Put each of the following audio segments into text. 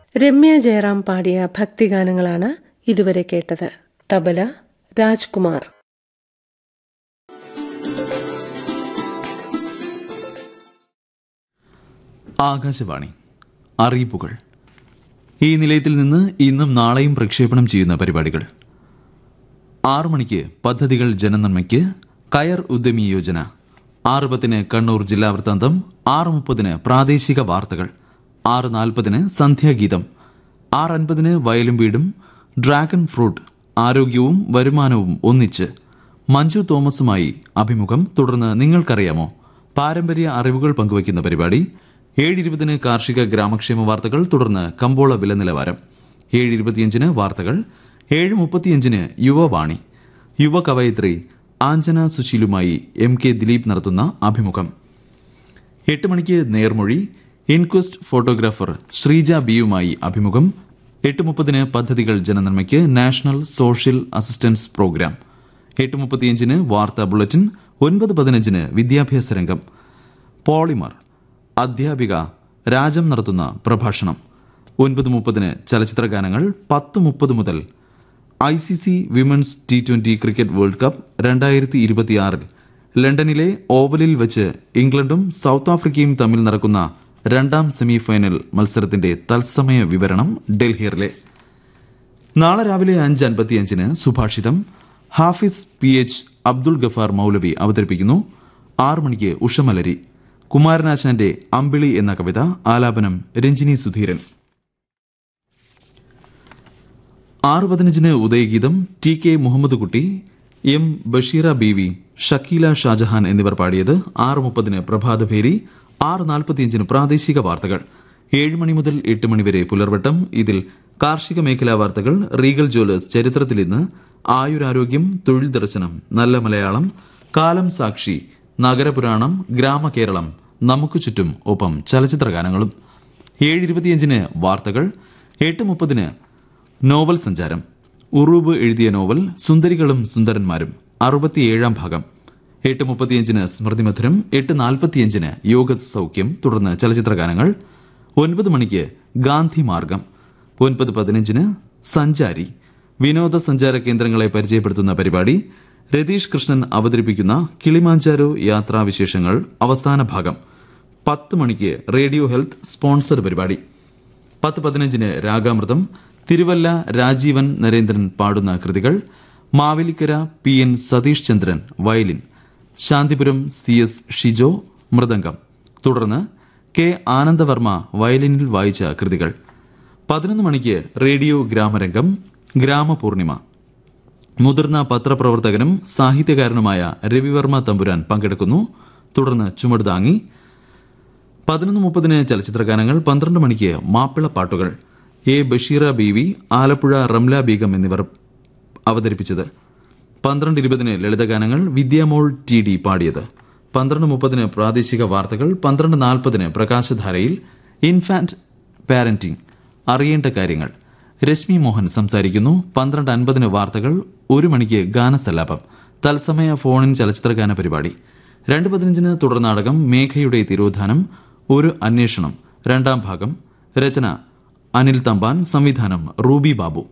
രമ്യ ജയറാം പാടിയ ഭക്തിഗാനങ്ങളാണ് ഇതുവരെ കേട്ടത് തബല രാജ്കുമാർ ആകാശവാണി അറിയിപ്പുകൾ ഈ നിലയത്തിൽ നിന്ന് ഇന്നും നാളെയും പ്രക്ഷേപണം ചെയ്യുന്ന പരിപാടികൾ ആറു മണിക്ക് പദ്ധതികൾ ജനനന്മയ്ക്ക് കയർ ഉദ്യമി യോജന ആറ് പത്തിന് കണ്ണൂർ ജില്ലാ വൃത്താന്തം ആറ് മുപ്പതിന് പ്രാദേശിക വാർത്തകൾ ആറ് നാൽപ്പതിന് സന്ധ്യാഗീതം ആറ് അൻപതിന് വയലും വീടും ഡ്രാഗൺ ഫ്രൂട്ട് ആരോഗ്യവും വരുമാനവും ഒന്നിച്ച് മഞ്ജു തോമസുമായി അഭിമുഖം തുടർന്ന് നിങ്ങൾക്കറിയാമോ പാരമ്പര്യ അറിവുകൾ പങ്കുവയ്ക്കുന്ന പരിപാടി ഏഴ് ഇരുപതിന് കാർഷിക ഗ്രാമക്ഷേമ വാർത്തകൾ തുടർന്ന് കമ്പോള വില നിലവാരം ഏഴ് ഇരുപത്തിയഞ്ചിന് വാർത്തകൾ ഏഴ് മുപ്പത്തിയഞ്ചിന് യുവവാണി യുവ കവയിത്രി ആഞ്ജന സുശീലുമായി എം കെ ദിലീപ് നടത്തുന്ന അഭിമുഖം എട്ട് മണിക്ക് നേർമൊഴി ഇൻക്വസ്റ്റ് ഫോട്ടോഗ്രാഫർ ശ്രീജ ബിയുമായി അഭിമുഖം എട്ട് മുപ്പതിന് പദ്ധതികൾ ജനനന്മയ്ക്ക് നാഷണൽ സോഷ്യൽ അസിസ്റ്റൻസ് പ്രോഗ്രാം എട്ട് മുപ്പത്തിയഞ്ചിന് വാർത്താ ബുള്ളറ്റിൻ ഒൻപത് പതിനഞ്ചിന് വിദ്യാഭ്യാസ രംഗം പോളിമർ അധ്യാപിക രാജം നടത്തുന്ന പ്രഭാഷണം ഒൻപത് മുപ്പതിന് ചലച്ചിത്ര ഗാനങ്ങൾ പത്ത് മുപ്പത് മുതൽ I C C women's T twenty cricket world cup രണ്ടായിരത്തി ഇരുപത്തിയാറിൽ ലണ്ടനിലെ ഓവലിൽ വെച്ച് ഇംഗ്ലണ്ടും സൗത്ത് ആഫ്രിക്കയും തമ്മിൽ നടക്കുന്ന രണ്ടാം സെമി ഫൈനൽ മത്സരത്തിന്റെ തത്സമയ വിവരണം ഡൽഹിയിലെ നാളെ രാവിലെ അഞ്ച് അൻപത്തിയഞ്ചിന് സുഭാഷിതം ഹാഫിസ് പി എച്ച് അബ്ദുൾ ഗഫാർ മൗലവി അവതരിപ്പിക്കുന്നു ആറു മണിക്ക് ഉഷമലരി കുമാരനാശാന്റെ അമ്പിളി എന്ന കവിത ആലാപനം രഞ്ജിനി സുധീരൻ ആറ് പതിനഞ്ചിന് ഉദയഗീതം T K Muhammad Kutty M Basheera Beevi Shakeela Shahjahan എന്നിവർ പാടിയത് ആറ് മുപ്പതിന് പ്രഭാതഭേരി ആറ് നാൽപ്പത്തിയഞ്ചിന് പ്രാദേശിക വാർത്തകൾ ഏഴ് മണി മുതൽ എട്ട് മണിവരെ പുലർവട്ടം ഇതിൽ കാർഷിക മേഖലാ വാർത്തകൾ റീഗൽ ജ്വല്ലേഴ്സ് ചരിത്രത്തിൽ ഇന്ന് ആയുരാരോഗ്യം തൊഴിൽ ദർശനം നല്ല മലയാളം കാലം സാക്ഷി നഗരപുരാണം ഗ്രാമകേരളം നമുക്ക് ചുറ്റും ഒപ്പം ചലച്ചിത്ര ഗാനങ്ങളും ഏഴ് ഇരുപത്തിയഞ്ചിന് വാർത്തകൾ എട്ട് മുപ്പതിന് നോവൽ സഞ്ചാരം ഉറൂബ് എഴുതിയ നോവൽ സുന്ദരികളും സുന്ദരന്മാരും അറുപത്തിയേഴാം ഭാഗം എട്ട് മുപ്പത്തിയഞ്ചിന് സ്മൃതിമധുരം എട്ട് നാൽപ്പത്തിയഞ്ചിന് യോഗ സൗഖ്യം തുടർന്ന് ചലച്ചിത്ര ഗാനങ്ങൾ ഒൻപത് മണിക്ക് ഗാന്ധി മാർഗം ഒൻപത് പതിനഞ്ചിന് സഞ്ചാരി വിനോദസഞ്ചാര കേന്ദ്രങ്ങളെ പരിചയപ്പെടുത്തുന്ന പരിപാടി രതീഷ് കൃഷ്ണൻ അവതരിപ്പിക്കുന്ന കിളിമാഞ്ചാരോ യാത്രാവിശേഷങ്ങൾ അവസാന ഭാഗം പത്ത് മണിക്ക് റേഡിയോ ഹെൽത്ത് സ്പോൺസർ പരിപാടി പത്ത് പതിനഞ്ചിന് രാഗാമൃതം തിരുവല്ല രാജീവൻ നരേന്ദ്രൻ പാടുന്ന കൃതികൾ Mavelikkara P N Satheesh Chandran violin Santhipuram C S Shijo mridangam തുടർന്ന് കെ ആനന്ദവർമ്മ വയലിനിൽ വായിച്ച കൃതികൾ പതിനൊന്ന് മണിക്ക് റേഡിയോ ഗ്രാമരംഗം ഗ്രാമപൂർണിമ മുതിർന്ന പത്രപ്രവർത്തകനും സാഹിത്യകാരനുമായ രവിവർമ്മ തമ്പുരാൻ പങ്കെടുക്കുന്നു തുടർന്ന് ചുമട് താങ്ങി പതിനൊന്ന് മുപ്പതിന് ചലച്ചിത്ര ഗാനങ്ങൾ പന്ത്രണ്ട് മണിക്ക് മാപ്പിള പാട്ടുകൾ എ ബഷീറ ബീവി ആലപ്പുഴ റംല ബീഗം എന്നിവർ അവതരിപ്പിച്ചത് പന്ത്രണ്ട് ഇരുപതിന് ലളിതഗാനങ്ങൾ വിദ്യാമോൾ ടി ഡി പാടിയത് പന്ത്രണ്ട് മുപ്പതിന് പ്രാദേശിക വാർത്തകൾ പന്ത്രണ്ട് നാൽപ്പതിന് പ്രകാശധാരയിൽ ഇൻഫാന്റ് പാരന്റിംഗ് അറിയേണ്ട കാര്യങ്ങൾ രശ്മി മോഹൻ സംസാരിക്കുന്നു പന്ത്രണ്ട് അൻപതിന് വാർത്തകൾ ഒരു മണിക്ക് ഗാനസല്ലാപം തത്സമയ ഫോണിൻ ചലച്ചിത്ര ഗാന പരിപാടി രണ്ട് പതിനഞ്ചിന് തുടർ നാടകം മേഘയുടെ തിരോധാനം ഒരു അന്വേഷണം രണ്ടാം ഭാഗം രചന അനിൽ തമ്പാൻ സംവിധാനം റൂബി ബാബു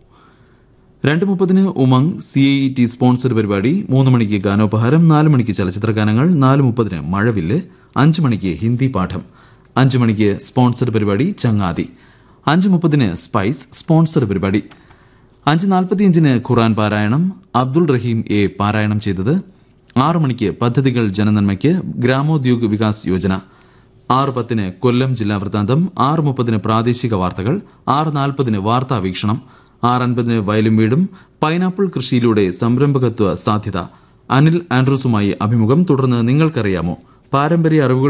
രണ്ട് മുപ്പതിന് Umang C I T sponsor പരിപാടി മൂന്ന് മണിക്ക് ഗാനോപഹാരം നാല് മണിക്ക് ചലച്ചിത്ര ഗാനങ്ങൾ നാല് മുപ്പതിന് മഴവില്ല് അഞ്ച് മണിക്ക് ഹിന്ദി പാഠം അഞ്ച് മണിക്ക് സ്പോൺസർ പരിപാടി ചങ്ങാതി അഞ്ച് മുപ്പതിന് സ്പൈസ് സ്പോൺസർ പരിപാടി അഞ്ച് നാൽപ്പത്തിയഞ്ചിന് ഖുറാൻ പാരായണം അബ്ദുൾ റഹീം എ പാരായണം ചെയ്തത് ആറ് മണിക്ക് പദ്ധതികൾ ജനനന്മയ്ക്ക് ഗ്രാമോദ്योग വികാസ് യോജന ആറ് പത്തിന് കൊല്ലം ജില്ലാ വൃത്താന്തം ആറ് മുപ്പതിന് പ്രാദേശിക വാർത്തകൾ ആറ് നാൽപ്പതിന് വാർത്താ വീക്ഷണം ആറ് അൻപതിന് വയലും വീടും പൈനാപ്പിൾ കൃഷിയിലൂടെ സംരംഭകത്വ സാധ്യത അനിൽ ആൻഡ്രൂസുമായി അഭിമുഖം തുടർന്ന് നിങ്ങൾക്കറിയാമോ പാരമ്പര്യ അറിവുകൾ